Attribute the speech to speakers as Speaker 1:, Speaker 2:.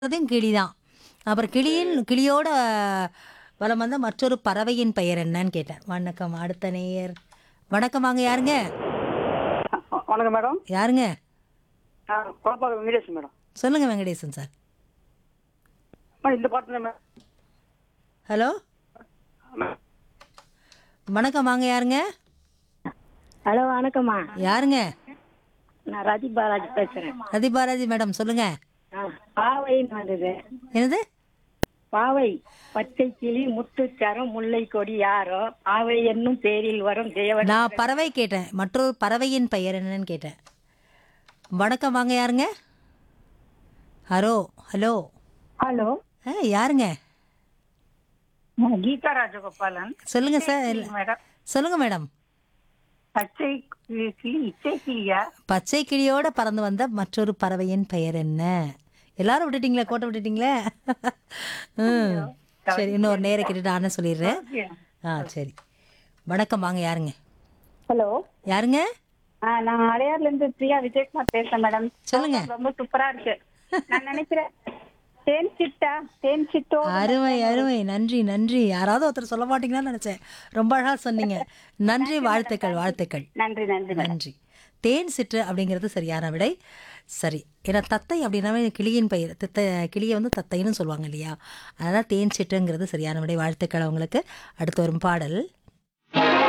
Speaker 1: அதுவும் கிளி தான் அப்புறம் கிளியின் கிளியோட வலம் வந்த மற்றொரு பறவையின் பெயர் என்னன்னு கேட்டேன் வணக்கம் அடுத்த நேயர் வணக்கம் வாங்க யாருங்க
Speaker 2: வணக்கம் மேடம்
Speaker 1: யாருங்க
Speaker 2: நான் குழப்பாக்கம் வெங்கடேஷ் மேடம்
Speaker 1: சொல்லுங்க வெங்கடேசன் சார்
Speaker 2: மேடம் இந்த பாட்டு தான் மேடம்
Speaker 1: ஹலோ வணக்கம் வாங்க யாருங்க
Speaker 3: ஹலோ வணக்கம்மா
Speaker 1: யாருங்க
Speaker 3: நான் ரதி பாலாஜி பேசுறேன்
Speaker 1: ரதி பாலாஜி மேடம் சொல்லுங்க
Speaker 3: ஆ, பாவைன்னு வந்தது
Speaker 1: என்னது
Speaker 3: பாவை பச்சை கிளி முத்துச்சரம் முல்லை கொடி யாரோ பாவை என்னும் பேரில் வரும் தேவன்
Speaker 1: நான் பறவை கேட்டேன் மற்றொரு பறவையின் பெயர் என்னன்னு கேட்டேன் வணக்கம் வாங்க யாருங்க ஹலோ ஹலோ
Speaker 3: ஹலோ
Speaker 1: ஆ யாருங்க
Speaker 3: கீதா ராஜகோபாலன்
Speaker 1: சொல்லுங்க சார்
Speaker 3: மேடம்
Speaker 1: சொல்லுங்க மேடம்
Speaker 3: பச்சை கிளி இச்சை கிளியா
Speaker 1: பச்சை கிளியோட பறந்து வந்த மற்றொரு பறவையின் பெயர் என்ன எல்லாரும் விட்டுட்டீங்களே கோட்டை விட்டுட்டீங்களே ம் சரி இன்னொரு நேரம் கேட்டுட்டு நானே சொல்லிடுறேன் ஆ சரி வணக்கம் வாங்க யாருங்க
Speaker 3: ஹலோ
Speaker 1: யாருங்க
Speaker 3: நான் அடையார்ல இருந்து பிரியா விஜயகுமார் பேசுறேன் மேடம்
Speaker 1: சொல்லுங்க
Speaker 3: ரொம்ப சூப்பரா இருக்கு நான் நினைக்கிறேன் தேன் சிட்டா தேன் சிட்டோ
Speaker 1: அருமை அருமை நன்றி நன்றி யாராவது ஒருத்தர் சொல்ல மாட்டீங்களான்னு நினைச்சேன் ரொம்ப அழகா சொன்னீங்க நன்றி வாழ்த்துக்கள் வாழ்த்துக்கள்
Speaker 3: நன்றி நன்றி
Speaker 1: நன்றி தேன் சிற்று அப்படிங்கிறது சரியான விடை சரி ஏன்னா தத்தை அப்படின்னாவே கிளியின் பெயர் தத்தை கிளியை வந்து தத்தைன்னு சொல்லுவாங்க இல்லையா அதனால் தேன் சிற்றுங்கிறது சரியான விடை வாழ்த்துக்கள் அவங்களுக்கு அடுத்து வரும் பாடல்